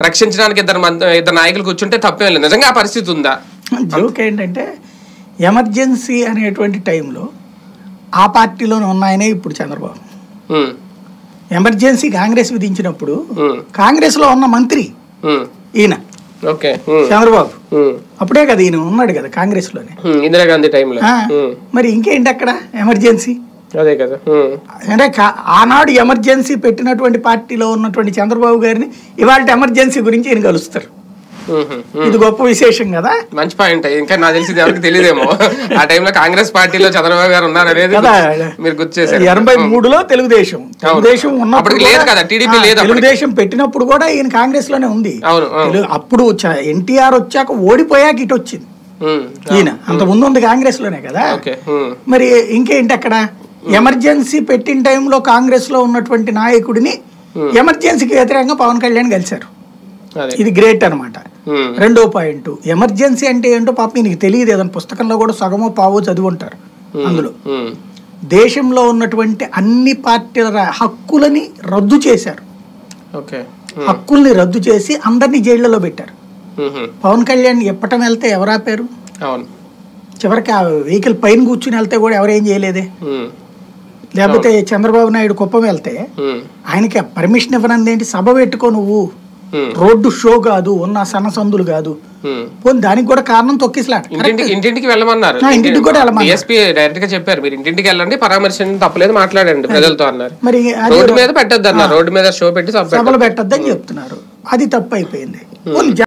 రక్షించడానికి ఇద్దరు మంది ఇద్దరు నాయకులు కూర్చుంటే తప్పేం లేదు నిజంగా ఆ పరిస్థితి ఉందా జోక్ ఏంటంటే ఎమర్జెన్సీ అనేటువంటి టైంలో ఆ పార్టీలోనే ఉన్నాయనే ఇప్పుడు చంద్రబాబు ఉమ్, ఎమర్జెన్సీ కాంగ్రెస్ విధించినప్పుడు ఉమ్, కాంగ్రెస్లో ఉన్న మంత్రి ఉమ్, ఈయన ఓకే ఉమ్, చంద్రబాబు ఉమ్, అప్పుడే కదా ఈయన ఉన్నాడు కదా కాంగ్రెస్లోనే ఉమ్, ఇందిరాగాంధీ టైంలో ఆ, ఉమ్, మరి ఇంకేంటి అక్కడ ఎమర్జెన్సీ అదే కదా ఉమ్, అంటే కా- ఆనాడు ఎమర్జెన్సీ పెట్టినటువంటి పార్టీలో ఉన్నటువంటి చంద్రబాబు గారిని ఇవాళ ఎమర్జెన్సీ గురించి ఈయన కలుస్తారు ఉమ్, ఉమ్. ఇది గొప్ప విశేషం కదా మంచి పాయింట్ ఇంకా నాకు తెలిసి ఇది ఎవరికి తెలియదేమో ఆ టైంలో కాంగ్రెస్ పార్టీలో చంద్రబాబు గారు ఉన్నారు అనేది కదా మీరు గుర్తు చేశారు ఎనభై మూడులో తెలుగుదేశం తెలుగుదేశం ఉన్నప్పుడు అప్పటికి లేదు కూడా- కదా, TDP ఆ, లేదు అప్పటికి. తెలుగుదేశం పెట్టినప్పుడు కూడా ఈయన కాంగ్రెస్ లోనే ఉంది అవును అవును. తెలు- అప్పుడు ఎన్టీఆర్ వచ్చాక ఓడిపోయాక ఇటు వచ్చింది ఉమ్, ఈయన అంత ముందు ఉంది కాంగ్రెస్ లోనే కదా ఓకే ఉమ్, మరి ఇంకేంటి అక్కడ ఎమర్జెన్సీ పెట్టిన టైంలో కాంగ్రెస్ లో ఉన్నటువంటి నాయకుడిని ఎమర్జెన్సీకి వ్యతిరేకంగా పవన్ కళ్యాణ్ కలిశారు అదే ఇది గ్రేట్ అన్నమాట ఉమ్, రెండో పాయింట్ ఎమర్జెన్సీ అంటే ఏంటో పాప నీకు తెలియదు ఏదైనా పుస్తకంలో కూడా సగమో పావో చదివి ఉంటారు అందులో ఉమ్, దేశంలో ఉన్నటువంటి అన్ని పార్టీల రా- హక్కులని రద్దు చేశారు ఓకే హక్కుల్ని రద్దు చేసి అందరినీ జైళ్లలో పెట్టారు ఉమ్, ఉమ్, పవన్ కళ్యాణ్ ఎప్పటం వెళ్తే ఎవరు ఆపారు అవును చివరికి ఆ వెహికల్ పైన కూర్చుని వెళ్తే కూడా ఎవరేం చేయలేదే ఉమ్, లేకపోతే చంద్రబాబు నాయుడు కుప్పం వెళ్తే ఉమ్, ఆయనకి పర్మిషన్ ఇవ్వనంది ఏంటి సభ పెట్టుకో నువ్వు ఉమ్, రోడ్డు షో కాదు ఉన్న సన్నసందులు కాదు ఉమ్. పోనీ దానికి కూడా కారణం తొక్కిసలాట ఇంటింటికి ఇంటింటికి వెళ్ళమన్నారు ఆ, ఇంటింటికి కూడా వెళ్ళమన్నారు. డిఎస్పీ డైరెక్ట్ గా చెప్పారు మీరు ఇంటింటికి వెళ్ళండి పరామర్శించండి తప్పలేదు మాట్లాడండి ప్రజలతో అన్నారు మరి అది రోడ్డు మీద పెట్టద్దు అన్నారు రోడ్డు మీద షో పెట్టి సభ సభలు పెట్టద్దని చెప్తున్నారు అది తప్పు అయిపోయింది పోనీ